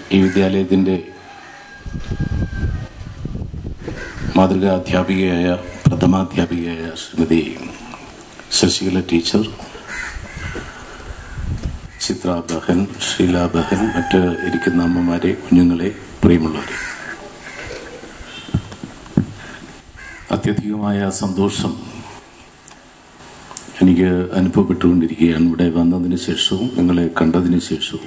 ഈ വിദ്യാലയത്തിൻ്റെ മാതൃകാ അധ്യാപികയായ പ്രഥമാധ്യാപികയായ ശ്രീമതി ശശികല ടീച്ചർ ചിത്ര ബഹൻ ഷീല ബഹൻ മറ്റ് ഇരിക്കുന്ന അമ്മമാരെ കുഞ്ഞുങ്ങളെ പ്രിയമുള്ളവരെ അത്യധികമായ സന്തോഷം എനിക്ക് അനുഭവപ്പെട്ടുകൊണ്ടിരിക്കുകയാണ് ഇവിടെ വന്നതിന് ശേഷവും നിങ്ങളെ കണ്ടതിന് ശേഷവും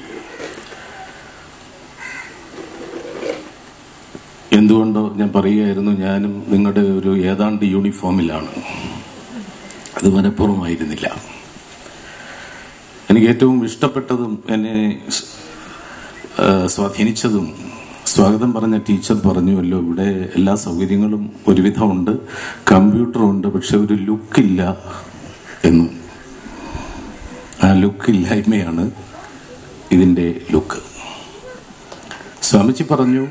എന്തുകൊണ്ടോ ഞാൻ പറയുകയായിരുന്നു ഞാനും നിങ്ങളുടെ ഒരു ഏതാണ്ട് യൂണിഫോമിലാണ് അത് മനഃപൂർവ്വമായിരുന്നില്ല എനിക്ക് ഏറ്റവും ഇഷ്ടപ്പെട്ടതും എന്നെ സ്- ആ, സ്വാധീനിച്ചതും സ്വാഗതം പറഞ്ഞ ടീച്ചർ പറഞ്ഞുവല്ലോ ഇവിടെ എല്ലാ സൗകര്യങ്ങളും ഒരുവിധമുണ്ട് കമ്പ്യൂട്ടറുണ്ട് പക്ഷെ ഒരു ലുക്കില്ല എന്നും ആ ലുക്കില്ലായ്മയാണ് ഇതിൻ്റെ ലുക്ക് സ്വാമിജി പറഞ്ഞു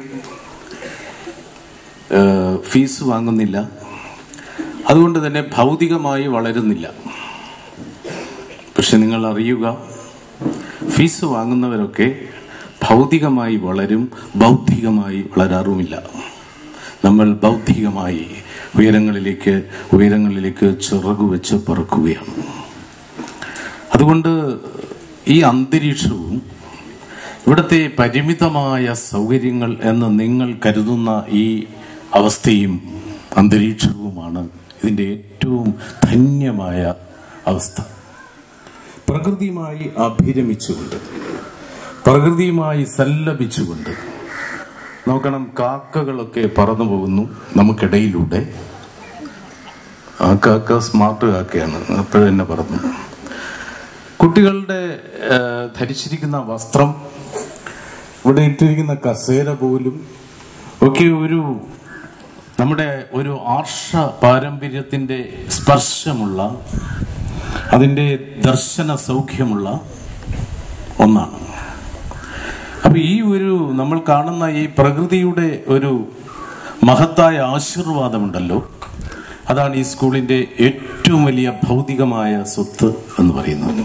ഏഹ്, ഫീസ് വാങ്ങുന്നില്ല അതുകൊണ്ട് തന്നെ ഭൗതികമായി വളരുന്നില്ല പക്ഷെ നിങ്ങൾ അറിയുക ഫീസ് വാങ്ങുന്നവരൊക്കെ ഭൗതികമായി വളരും ബൗദ്ധികമായി വളരാറുമില്ല നമ്മൾ ബൗദ്ധികമായി ഉയരങ്ങളിലേക്ക് ഉയരങ്ങളിലേക്ക് ചിറകു വെച്ച് പറക്കുകയാണ് അതുകൊണ്ട് ഈ അന്തരീക്ഷവും ഇവിടുത്തെ പരിമിതമായ സൗകര്യങ്ങൾ എന്ന് നിങ്ങൾ കരുതുന്ന ഈ അവസ്ഥയും അന്തരീക്ഷവുമാണ് ഇതിൻ്റെ ഏറ്റവും ധന്യമായ അവസ്ഥ പ്രകൃതിയുമായി അഭിരമിച്ചുകൊണ്ട് പ്രകൃതിയുമായി സല്ലപിച്ചുകൊണ്ട് നോക്കണം കാക്കകളൊക്കെ പറന്നു പോകുന്നു നമുക്കിടയിലൂടെ ആ കാക്ക സ്മാർട്ട് കാക്കയാണ് അപ്പോഴെന്നെ പറഞ്ഞു കുട്ടികളുടെ ആ, ധരിച്ചിരിക്കുന്ന വസ്ത്രം ഇവിടെ ഇട്ടിരിക്കുന്ന കസേര പോലും ഒക്കെ ഒരു നമ്മുടെ ഒരു ആർഷ പാരമ്പര്യത്തിന്റെ സ്പർശമുള്ള അതിൻ്റെ ദർശന സൗഖ്യമുള്ള ഒന്നാണ് അപ്പൊ ഈ ഒരു നമ്മൾ കാണുന്ന ഈ പ്രകൃതിയുടെ ഒരു മഹത്തായ ആശീർവാദമുണ്ടല്ലോ അതാണ് ഈ സ്കൂളിന്റെ ഏറ്റവും വലിയ ഭൗതികമായ സ്വത്ത് എന്ന് പറയുന്നത്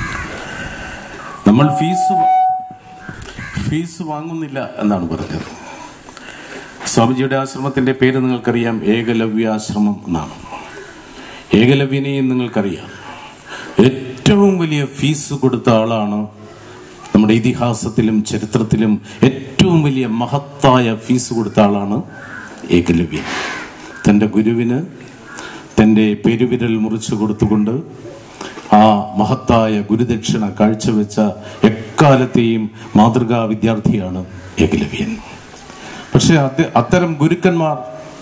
നമ്മൾ ഫീസ് വ- ഫീസ് വാങ്ങുന്നില്ല എന്നാണ് പറഞ്ഞത് സ്വാമിജിയുടെ ആശ്രമത്തിന്റെ പേര് നിങ്ങൾക്കറിയാം ഏകലവ്യാശ്രമം എന്നാണ് ഏകലവ്യനെയും നിങ്ങൾക്കറിയാം ഏറ്റവും വലിയ ഫീസ് കൊടുത്ത ആളാണ് നമ്മുടെ ഇതിഹാസത്തിലും ചരിത്രത്തിലും ഏറ്റവും വലിയ മഹത്തായ ഫീസ് കൊടുത്ത ആളാണ് ഏകലവ്യൻ തൻ്റെ ഗുരുവിന് തൻ്റെ പെരുവിരൽ മുറിച്ചു കൊടുത്തുകൊണ്ട് ആ മഹത്തായ ഗുരുദക്ഷിണ കാഴ്ചവെച്ച എക്കാലത്തെയും മാതൃകാ വിദ്യാർത്ഥിയാണ് ഏകലവ്യൻ പക്ഷെ അത് അത്തരം ഗുരുക്കന്മാർ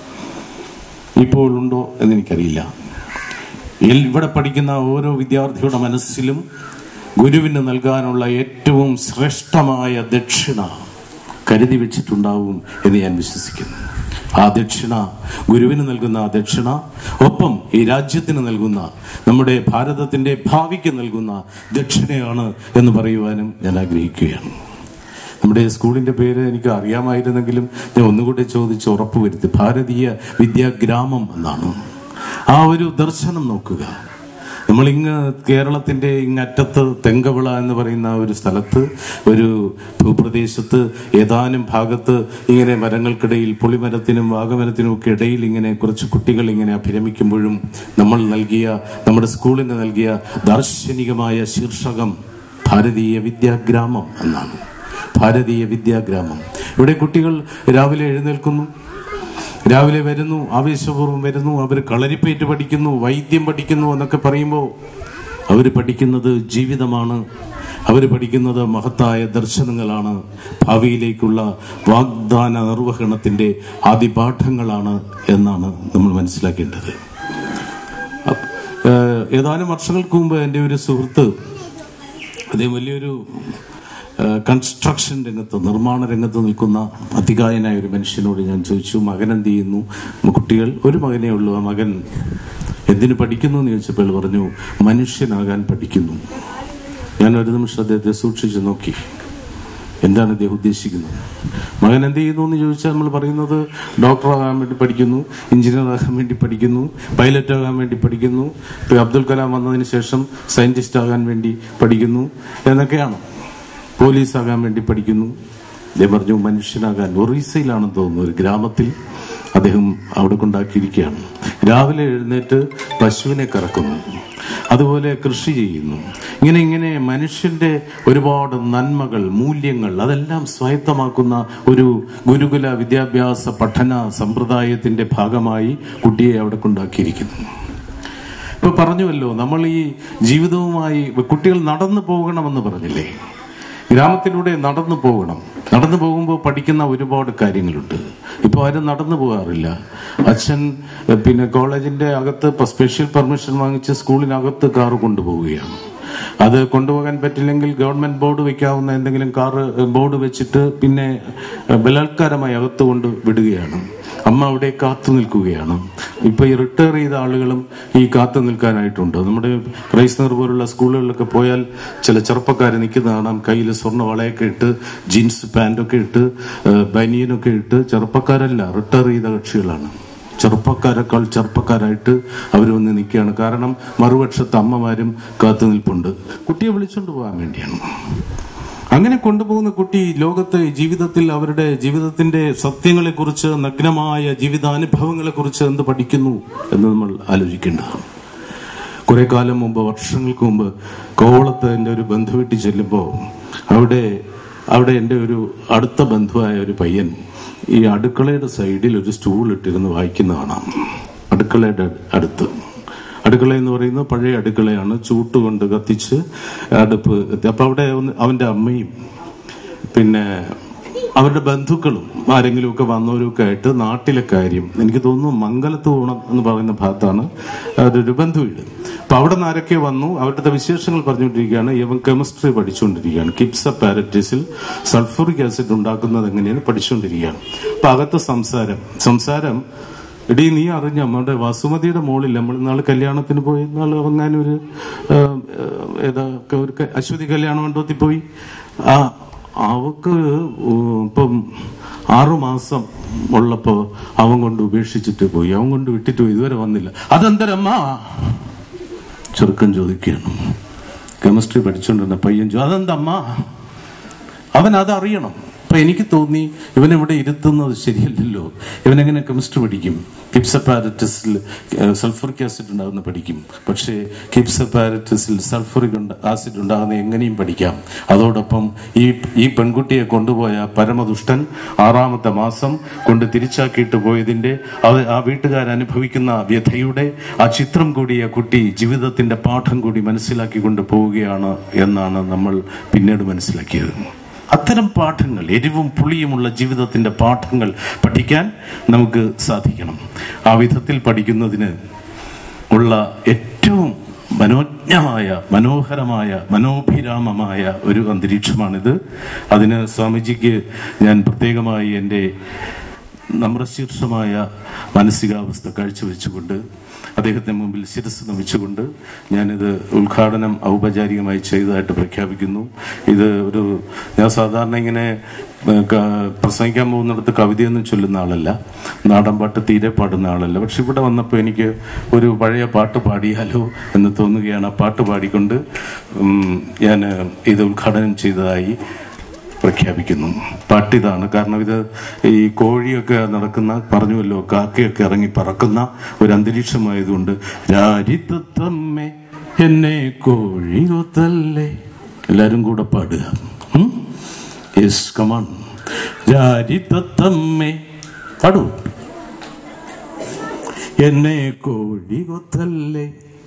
ഇപ്പോൾ ഉണ്ടോ എന്ന് എനിക്കറിയില്ല ഇൽ- ഇവിടെ പഠിക്കുന്ന ഓരോ വിദ്യാർത്ഥിയുടെ മനസ്സിലും ഗുരുവിന് നൽകാനുള്ള ഏറ്റവും ശ്രേഷ്ഠമായ ദക്ഷിണ കരുതി വെച്ചിട്ടുണ്ടാവും എന്ന് ഞാൻ വിശ്വസിക്കുന്നു ആ ദക്ഷിണ ഗുരുവിന് നൽകുന്ന ആ ദക്ഷിണ ഒപ്പം ഈ രാജ്യത്തിന് നൽകുന്ന നമ്മുടെ ഭാരതത്തിന്റെ ഭാവിക്ക് നൽകുന്ന ദക്ഷിണയാണ് എന്ന് പറയുവാനും ഞാൻ ആഗ്രഹിക്കുകയാണ് നമ്മുടെ സ്കൂളിന്റെ പേര് എനിക്ക് അറിയാമായിരുന്നെങ്കിലും ഞാൻ ഒന്നുകൂടി ചോദിച്ച് ഉറപ്പുവരുത്തി ഭാരതീയ വിദ്യാഗ്രാമം എന്നാണ് ആ ഒരു ദർശനം നോക്കുക നമ്മൾ ഇങ്ങ് കേരളത്തിന്റെ ഇങ്ങറ്റത്ത് തെങ്കവിള എന്ന് പറയുന്ന ഒരു സ്ഥലത്ത് ഒരു ഭൂപ്രദേശത്ത് ഏതാനും ഭാഗത്ത് ഇങ്ങനെ മരങ്ങൾക്കിടയിൽ പുളിമരത്തിനും വാഗമരത്തിനും ഒക്കെ ഇടയിൽ ഇങ്ങനെ കുറച്ച് കുട്ടികൾ ഇങ്ങനെ അഭിരമിക്കുമ്പോഴും നമ്മൾ നൽകിയ നമ്മുടെ സ്കൂളിന് നൽകിയ ദാർശനികമായ ശീർഷകം ഭാരതീയ വിദ്യാഗ്രാമം എന്നാണ് ഭാരതീയ വിദ്യാഗ്രാമം ഇവിടെ കുട്ടികൾ രാവിലെ എഴുന്നേൽക്കുന്നു രാവിലെ വരുന്നു ആവേശപൂർവ്വം വരുന്നു അവർ കളരിപ്പേറ്റ് പഠിക്കുന്നു വൈദ്യം പഠിക്കുന്നു എന്നൊക്കെ പറയുമ്പോൾ അവർ പഠിക്കുന്നത് ജീവിതമാണ് അവർ പഠിക്കുന്നത് മഹത്തായ ദർശനങ്ങളാണ് ഭാവിയിലേക്കുള്ള വാഗ്ദാന നിർവഹണത്തിന്റെ ആദിപാഠങ്ങളാണ് എന്നാണ് നമ്മൾ മനസ്സിലാക്കേണ്ടത് അപ്പ- ഏഹ് ഏതാനും വർഷങ്ങൾക്ക് മുമ്പ് എൻ്റെ ഒരു സുഹൃത്ത് അദ്ദേഹം വലിയൊരു ഏഹ്, കൺസ്ട്രക്ഷൻ രംഗത്ത് നിർമ്മാണ രംഗത്ത് നിൽക്കുന്ന അതികായനായ ഒരു മനുഷ്യനോട് ഞാൻ ചോദിച്ചു മകൻ എന്ത് ചെയ്യുന്നു കുട്ടികൾ ഒരു മകനേ ഉള്ളൂ ആ മകൻ എന്തിനു പഠിക്കുന്നു എന്ന് ചോദിച്ചപ്പോൾ അയാൾ പറഞ്ഞു മനുഷ്യനാകാൻ പഠിക്കുന്നു ഞാൻ ഒരു നിമിഷം അദ്ദേഹത്തെ സൂക്ഷിച്ചു നോക്കി എന്താണ് ഇദ്ദേഹം ഉദ്ദേശിക്കുന്നത് മകൻ എന്ത് ചെയ്യുന്നു എന്ന് ചോദിച്ചാൽ നമ്മൾ പറയുന്നത് ഡോക്ടറാകാൻ വേണ്ടി പഠിക്കുന്നു എഞ്ചിനീയർ ആകാൻ വേണ്ടി പഠിക്കുന്നു പൈലറ്റ് ആകാൻ വേണ്ടി പഠിക്കുന്നു ഇപ്പൊ അബ്ദുൽ കലാം വന്നതിന് ശേഷം സയന്റിസ്റ്റ് ആകാൻ വേണ്ടി പഠിക്കുന്നു എന്നൊക്കെയാണ് പോലീസ് ആകാൻ വേണ്ടി പഠിക്കുന്നു അദ്ദേഹം പറഞ്ഞു മനുഷ്യനാകാൻ ഒറീസയിലാണെന്ന് തോന്നുന്നു ഒരു ഗ്രാമത്തിൽ അദ്ദേഹം അവിടെ കൊണ്ടാക്കിയിരിക്കുകയാണ് രാവിലെ എഴുന്നേറ്റ് പശുവിനെ കറക്കുന്നു അതുപോലെ കൃഷി ചെയ്യുന്നു ഇങ്ങനെ ഇങ്ങനെ മനുഷ്യന്റെ ഒരുപാട് നന്മകൾ മൂല്യങ്ങൾ അതെല്ലാം സ്വായത്തമാക്കുന്ന ഒരു ഗുരുകുല വിദ്യാഭ്യാസ പഠന സമ്പ്രദായത്തിന്റെ ഭാഗമായി കുട്ടിയെ അവിടെ കൊണ്ടാക്കിയിരിക്കുന്നു ഇപ്പൊ പറഞ്ഞുവല്ലോ നമ്മൾ ഈ ജീവിതവുമായി കുട്ടികൾ നടന്നു പോകണമെന്ന് പറഞ്ഞില്ലേ ഗ്രാമത്തിലൂടെ നടന്നു പോകണം നടന്നു പോകുമ്പോൾ പഠിക്കുന്ന ഒരുപാട് കാര്യങ്ങളുണ്ട് ഇപ്പോൾ ആരും നടന്നു പോകാറില്ല അച്ഛൻ എഹ്, പിന്നെ കോളേജിന്റെ അകത്ത് ഇപ്പൊ സ്പെഷ്യൽ പെർമിഷൻ വാങ്ങിച്ച് സ്കൂളിനകത്ത് കാറ് കൊണ്ടുപോവുകയാണ് അത് കൊണ്ടുപോകാൻ പറ്റില്ലെങ്കിൽ ഗവൺമെന്റ് ബോർഡ് വെക്കാവുന്ന എന്തെങ്കിലും കാറ് ബോർഡ് വെച്ചിട്ട് പിന്നെ എഹ്, ബലാത്കാരമായി അകത്ത് കൊണ്ട് വിടുകയാണ് അമ്മ അവിടെ കാത്തു നിൽക്കുകയാണ് ഇപ്പൊ ഈ റിട്ടയർ ചെയ്ത ആളുകളും ഈ കാത്തു നിൽക്കാനായിട്ടുണ്ട് നമ്മുടെ ക്രൈസ്തവർ പോലുള്ള സ്കൂളുകളിലൊക്കെ പോയാൽ ചില ചെറുപ്പക്കാർ നിൽക്കുന്ന കാണാം കയ്യിൽ സ്വർണ്ണ വളയൊക്കെ ഇട്ട് ജീൻസ് പാൻറ്റൊക്കെ ഇട്ട് ഏഹ്, ബനിയനൊക്കെ ഇട്ട് ചെറുപ്പക്കാരല്ല റിട്ടയർ ചെയ്ത കക്ഷികളാണ് ചെറുപ്പക്കാരെക്കാൾ ചെറുപ്പക്കാരായിട്ട് അവർ വന്ന് നിൽക്കുകയാണ് കാരണം മറുപക്ഷത്ത് അമ്മമാരും കാത്തു നിൽപ്പുണ്ട് കുട്ടിയെ വിളിച്ചുകൊണ്ട് പോകാൻ വേണ്ടിയാണ് അങ്ങനെ കൊണ്ടുപോകുന്ന കുട്ടി ലോകത്തെ ജീവിതത്തിൽ അവരുടെ ജീവിതത്തിന്റെ സത്യങ്ങളെക്കുറിച്ച് നഗ്നമായ ജീവിതാനുഭവങ്ങളെക്കുറിച്ച് എന്ത് പഠിക്കുന്നു എന്ന് നമ്മൾ ആലോചിക്കേണ്ടതാണ് കുറെ കാലം മുമ്പ് വർഷങ്ങൾക്ക് മുമ്പ് കോവളത്ത് എൻ്റെ ഒരു ബന്ധു വീട്ടിൽ ചെല്ലുമ്പോൾ അവിടെ അവിടെ എൻ്റെ ഒരു അടുത്ത ബന്ധുവായ ഒരു പയ്യൻ ഈ അടുക്കളയുടെ സൈഡിൽ ഒരു സ്റ്റൂൾ ഇട്ടിരുന്ന് വായിക്കുന്ന കാണാം അടുക്കളയുടെ അടുത്ത് അടുക്കള എന്ന് പറയുന്നത് പഴയ അടുക്കളയാണ് ചൂട്ട് കൊണ്ട് കത്തിച്ച് അടുപ്പ് കത്തി അപ്പൊ അവിടെ ഒന്ന് അവന്റെ അമ്മയും പിന്നെ അവരുടെ ബന്ധുക്കളും ആരെങ്കിലുമൊക്കെ വന്നവരൊക്കെ ആയിട്ട് നാട്ടിലെ കാര്യം എനിക്ക് തോന്നുന്നു മംഗലത്ത് ഓണം എന്ന് പറയുന്ന ഭാഗത്താണ് അതൊരു ബന്ധു വീട് അപ്പൊ അവിടെ നിന്ന് ആരൊക്കെ വന്നു അവരുടെ വിശേഷങ്ങൾ പറഞ്ഞുകൊണ്ടിരിക്കുകയാണ് ഇവൻ കെമിസ്ട്രി പഠിച്ചുകൊണ്ടിരിക്കുകയാണ് കിപ്സ പാരറ്റീസിൽ സൾഫറിക് ആസിഡ് ഉണ്ടാക്കുന്നത് എങ്ങനെയാണ് പഠിച്ചുകൊണ്ടിരിക്കുകയാണ് അപ്പൊ അകത്ത് സംസാരം സംസാരം എടീ നീ അറിഞ്ഞ നമ്മുടെ വസുമതിയുടെ മോളിൽ നമ്മൾ ഇന്നാള് കല്യാണത്തിന് പോയി ഇന്നാള് അവങ്ങാനൊരു ഏതാ ഒരു ക- അശ്വതി കല്യാണ മണ്ഡപത്തിൽ പോയി ആ അവക്ക് ഇപ്പം ആറു മാസം ഉള്ളപ്പോ അവൻ കൊണ്ട് ഉപേക്ഷിച്ചിട്ട് പോയി അവൻ കൊണ്ട് വിട്ടിട്ട് പോയി ഇതുവരെ വന്നില്ല അതെന്തരമ്മ ചെറുക്കൻ ചോദിക്കുകയാണ് കെമിസ്ട്രി പഠിച്ചുകൊണ്ടിരുന്ന പയ്യൻ ചോ അതെന്തമ്മ അവൻ അതറിയണം അപ്പൊ എനിക്ക് തോന്നി ഇവനിവിടെ ഇരുത്തുന്നത് ശരിയല്ലല്ലോ ഇവനെങ്ങനെ കെമിസ്ട്രി പഠിക്കും കിപ്സപ്പാരറ്റസിൽ സൾഫറിക് ആസിഡ് ഉണ്ടാകുന്ന പഠിക്കും പക്ഷേ കിപ്സപ്പാരറ്റസിൽ സൾഫറിക് ആസിഡ് ഉണ്ടാകുന്ന എങ്ങനെയും പഠിക്കാം അതോടൊപ്പം ഈ ഈ പെൺകുട്ടിയെ കൊണ്ടുപോയ പരമദുഷ്ടൻ ആറാമത്തെ മാസം കൊണ്ട് തിരിച്ചാക്കിയിട്ട് പോയതിന്റെ അവ- ആ വീട്ടുകാർ അനുഭവിക്കുന്ന വ്യഥയുടെ ആ ചിത്രം കൂടി ആ കുട്ടി ജീവിതത്തിന്റെ പാഠം കൂടി മനസ്സിലാക്കിക്കൊണ്ട് പോവുകയാണ് എന്നാണ് നമ്മൾ പിന്നീട് മനസ്സിലാക്കിയത് അത്തരം പാഠങ്ങൾ എരിവും പുളിയുമുള്ള ജീവിതത്തിന്റെ പാഠങ്ങൾ പഠിക്കാൻ നമുക്ക് സാധിക്കണം ആ വിധത്തിൽ പഠിക്കുന്നതിന് ഉള്ള ഏറ്റവും മനോജ്ഞമായ മനോഹരമായ മനോഭിരാമമായ ഒരു അന്തരീക്ഷമാണിത് അതിന് സ്വാമിജിക്ക് ഞാൻ പ്രത്യേകമായി എൻ്റെ നമ്രശീർഷമായ മാനസികാവസ്ഥ കാഴ്ചവെച്ചുകൊണ്ട് അദ്ദേഹത്തിന് മുമ്പിൽ ശിരസ് നമിച്ചുകൊണ്ട് ഞാനിത് ഉദ്ഘാടനം ഔപചാരികമായി ചെയ്തതായിട്ട് പ്രഖ്യാപിക്കുന്നു ഇത് ഒരു ഞാൻ സാധാരണ ഇങ്ങനെ ഏഹ്, ക- പ്രസംഗിക്കാൻ പോകുന്നിടത്ത് കവിതയൊന്നും ചൊല്ലുന്ന ആളല്ല നാടൻ പാട്ട് തീരെ പാടുന്ന ആളല്ല പക്ഷെ ഇവിടെ വന്നപ്പോൾ എനിക്ക് ഒരു പഴയ പാട്ട് പാടിയാലോ എന്ന് തോന്നുകയാണ് ആ പാട്ട് പാടിക്കൊണ്ട് ഞാൻ ഇത് ഉദ്ഘാടനം ചെയ്തതായി പ്രഖ്യാപിക്കുന്നു പാട്ടിതാണ് കാരണം ഇത് ഈ കോഴിയൊക്കെ നടക്കുന്ന പറഞ്ഞുവല്ലോ കാക്കയൊക്കെ ഇറങ്ങി പറക്കുന്ന ഒരു അന്തരീക്ഷമായതുകൊണ്ട് രാരിത്തമ്മേ എന്നെ കോഴിയൊത്തല്ലേ എല്ലാരും കൂടെ പാടുക യെസ് കമാൺ രാരിത്തമ്മേ പാടൂ എന്നെ കോഴികൊത്തല്ലേ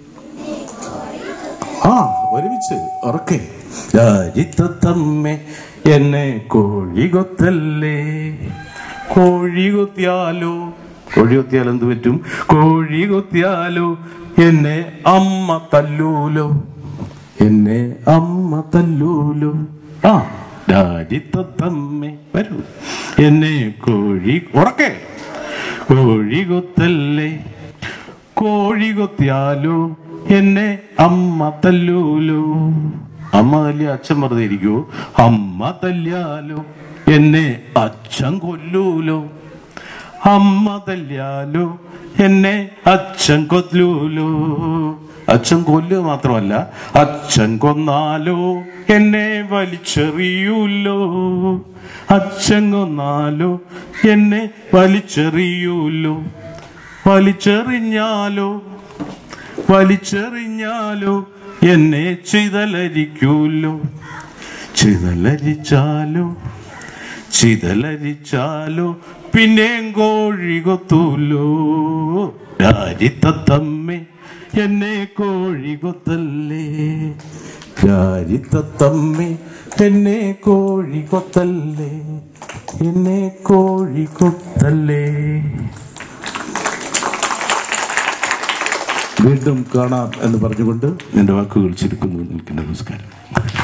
ആ ഒരുമിച്ച് ഉറക്കെ രാജിത്തമ്മേ എന്നെ കോഴി കൊത്തല്ലേ കോഴി കൊത്തിയാലോ കോഴി കൊത്തിയാൽ എന്ത് പറ്റും കോഴി കൊത്തിയാലോ എന്നെ അമ്മ തല്ലൂലോ എന്നെ അമ്മ തല്ലൂലോ ആ രാജിത്തമ്മേ വരൂ എന്നെ കോഴി ഉറക്കെ കോഴി കൊത്തല്ലേ കോഴി കൊത്തിയാലോ എന്നെ അമ്മ തല്ലൂലോ അമ്മ തല്ലിയ അച്ഛൻ വെറുതെ ഇരിക്കുവോ അമ്മ തല്ലിയാലോ എന്നെ അച്ഛൻ കൊല്ലൂലോ അമ്മ തല്ലിയാലോ എന്നെ അച്ഛൻ കൊല്ലൂലോ അച്ഛൻ കൊല്ലുക മാത്രമല്ല അച്ഛൻ കൊന്നാലോ എന്നെ വലിച്ചെറിയൂല്ലോ അച്ഛങ്ങൊന്നാലോ എന്നെ വലിച്ചെറിയൂല്ലോ വലിച്ചെറിഞ്ഞാലോ വലിച്ചെറിഞ്ഞാലോ എന്നെ ചിതലരിക്കൂല്ലോ ചിതലരിച്ചാലോ ചിതലരിച്ചാലോ പിന്നെയും കോഴി കൊത്തൂല്ലോ രാരിത്തത്തമ്മേ എന്നെ കോഴി കൊത്തല്ലേ രാരിത്തത്തമ്മേ എന്നെ കോഴി കൊത്തല്ലേ എന്നെ കോഴി കൊത്തല്ലേ വീണ്ടും കാണാം എന്ന് പറഞ്ഞുകൊണ്ട് എൻ്റെ വാക്കുകൾ ചുരുക്കുന്നു നിൽക്കുന്ന നമസ്കാരം